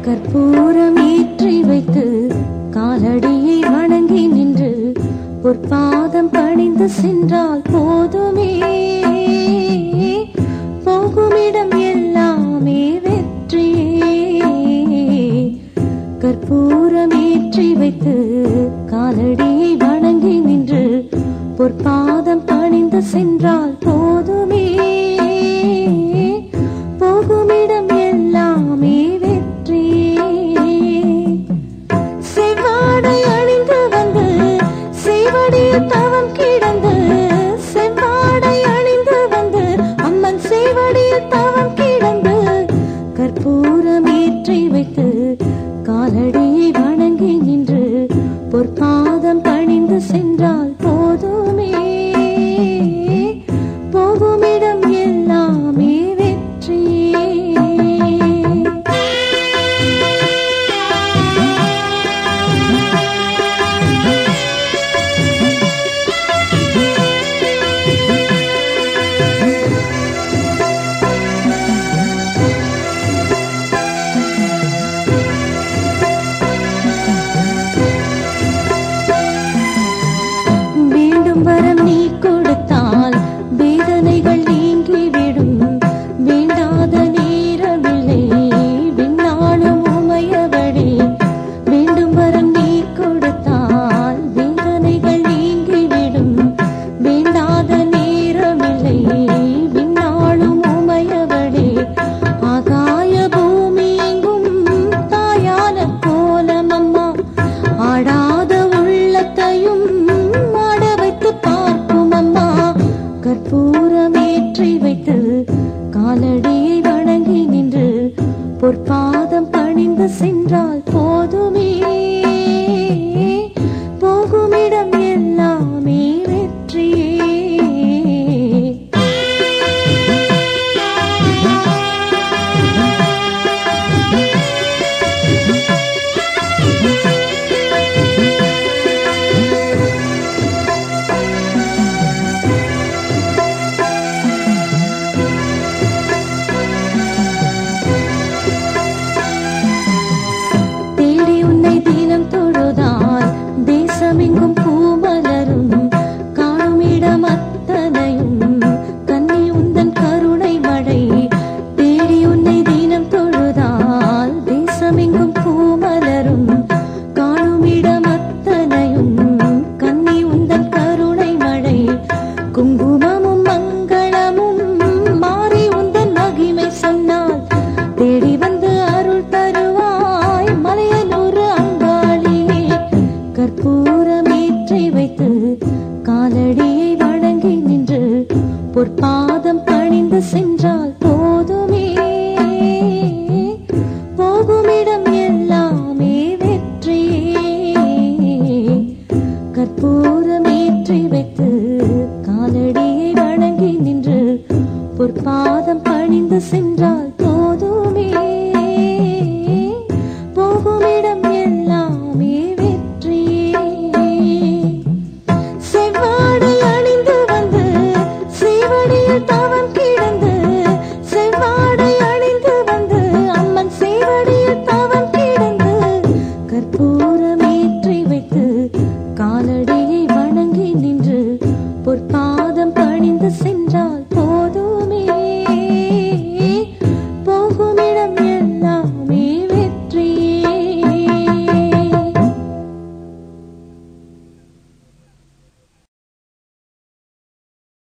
கற்பூரம் ஏற்றி வைத்து காலடியை வணங்கி நின்று பொற்பாதம் பணிந்து சென்றால் போதுமே போகுமிடம் எல்லாமே வெற்றியே கற்பூரம் ஏற்றி வைத்து காலடியை வணங்கி நின்று பொற்பாதம் பணிந்து சென்றால் போதுமே போகுமிடம் எல்லாமே வெற்றியே செவ்வாடை அணிந்து வந்து சேவடியில் தவம் கிடந்து செவ்வாடை அணிந்து வந்து அம்மன் சேவடியில் தவம் கிடந்து கற்பூரம் ஏற்றி வைத்து காலடியை வணங்கி நின்று பொற்பாதம் பணிந்து சென்றால் போதுமே போகுமிடம் எல்லாமே வெற்றியே வேண்டும் வரம் நீ கொடுத்தால் வேதனைகள் நீங்கிவிடும் வேண்டாத நேரமில்லை விண்ணாலும் உமையவழி வேண்டும் வரம் நீ கொடுத்தால் வேதனைகள் நீங்கிவிடும் வேண்டாத நேரமில்லை விண்ணாலும் உமையவழி ஆகாய பூமி எங்கும் தாயான கோலம் அம்மா ஆடாத உள்ளத்தையும் ஆட வைத்து பார்க்கும் அம்மா கற்பூரம் ஏற்றி வைத்து காலடியை வணங்கி நின்று பொற்பாதம் பணிந்து சென்றால் போதுமே போகுமிடம் எல்லாமே வெற்றியே தேடி உன்னை தினம் தொழுதால் தேசமெங்கும் பூமலரும் காணும் இடம் அத்தனையும் கன்னி உந்தன் கருணை மழை தேடி உன்னை தினம் தொழுதால் தேசமெங்கும் பூமலரும் காணும் இடம் அத்தனையும் கன்னி உந்தன் கருணை மழை குங்குமமும் மங்களமும் மாறி உந்தன் மகிமை சொன்னால் தேடி வந்து அருள் தருவாய் மலையனூர் அங்காளியே கற்பூரம் ஏற்றி வைத்து காலடியை வணங்கி நின்று பொற்பாதம் பணிந்து சென்றால் போதுமே போகுமிடம் எல்லாமே வெற்றியே கற்பூரம் ஏற்றி வைத்து காலடியை வணங்கி நின்று பொற்பாதம் பணிந்து சென்றால் போதுமே போகுமிடம் எல்லாமே வெற்றியே செவ்வாடை அணிந்து வந்து சேவடியில் தவம் கிடந்து செவ்வாடை அணிந்து வந்து அம்மன் சேவடியில் தவம் கிடந்து கற்பூரம்